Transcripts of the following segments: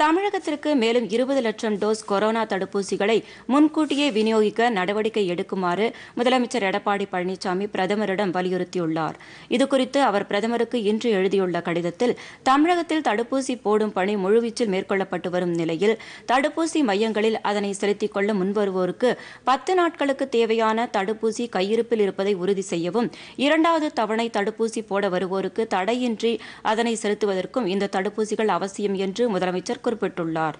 தமிழகத்திற்கு மேலும் இருபது லட்சம் டோஸ் கொரோனா தடுப்பூசிகளை முன்கூட்டியே விநியோகிக்க நடவடிக்கை எடுக்குமாறு முதலமைச்சர் எடப்பாடி பழனிசாமி பிரதமரிடம் வலியுறுத்தியுள்ளார் இதுகுறித்து அவர் பிரதமருக்கு இன்று எழுதியுள்ள கடிதத்தில் தமிழகத்தில் தடுப்பூசி போடும் பணி முழுவீச்சில் மேற்கொள்ளப்பட்டு வரும் நிலையில் தடுப்பூசி மையங்களில் அதனை செலுத்திக் கொள்ள முன்வருவோருக்கு பத்து நாட்களுக்கு தேவையான தடுப்பூசி கையிருப்பில் இருப்பதை உறுதி செய்யவும் இரண்டாவது தவணை தடுப்பூசி போட வருவோருக்கு தடையின்றி அதனை செலுத்துவதற்கும் இந்த தடுப்பூசிகள் அவசியம் என்று முதலமைச்சர் குறிப்பிட்டுள்ளார்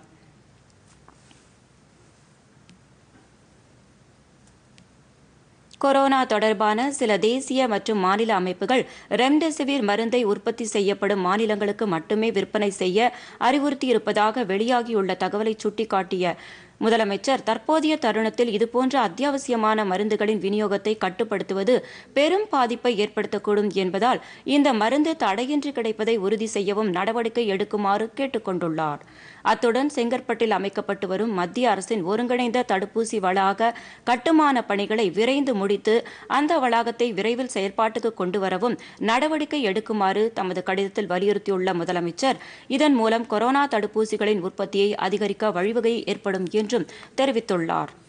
கொரோனா தொடர்பான சில தேசிய மற்றும் மாநில அமைப்புகள் ரெம்டெசிவிர் மருந்தை உற்பத்தி செய்யப்படும் மாநிலங்களுக்கு மட்டுமே விற்பனை செய்ய அறிவுறுத்தியிருப்பதாக வெளியாகியுள்ள தகவலை சுட்டிக்காட்டிய முதலமைச்சர் தற்போதைய தருணத்தில் இதுபோன்ற அத்தியாவசியமான மருந்துகளின் விநியோகத்தை கட்டுப்படுத்துவது பெரும் பாதிப்பை ஏற்படுத்தக்கூடும் என்பதால் இந்த மருந்து தடையின்றி கிடைப்பதை உறுதி செய்யவும் நடவடிக்கை எடுக்குமாறு கேட்டுக்கொண்டுள்ளார் அத்துடன் செங்கற்பட்டில் அமைக்கப்பட்டு வரும் மத்திய அரசின் ஒருங்கிணைந்த தடுப்பூசி வளாக கட்டுமான பணிகளை விரைந்து முடித்து அந்த வளாகத்தை விரைவில் செயல்பாட்டுக்கு கொண்டு வரவும் நடவடிக்கை எடுக்குமாறு தமது கடிதத்தில் வலியுறுத்தியுள்ள முதலமைச்சர் இதன் மூலம் கொரோனா தடுப்பூசிகளின் உற்பத்தியை அதிகரிக்க வழிவகை ஏற்படும் என்றும் தெரிவித்துள்ளார்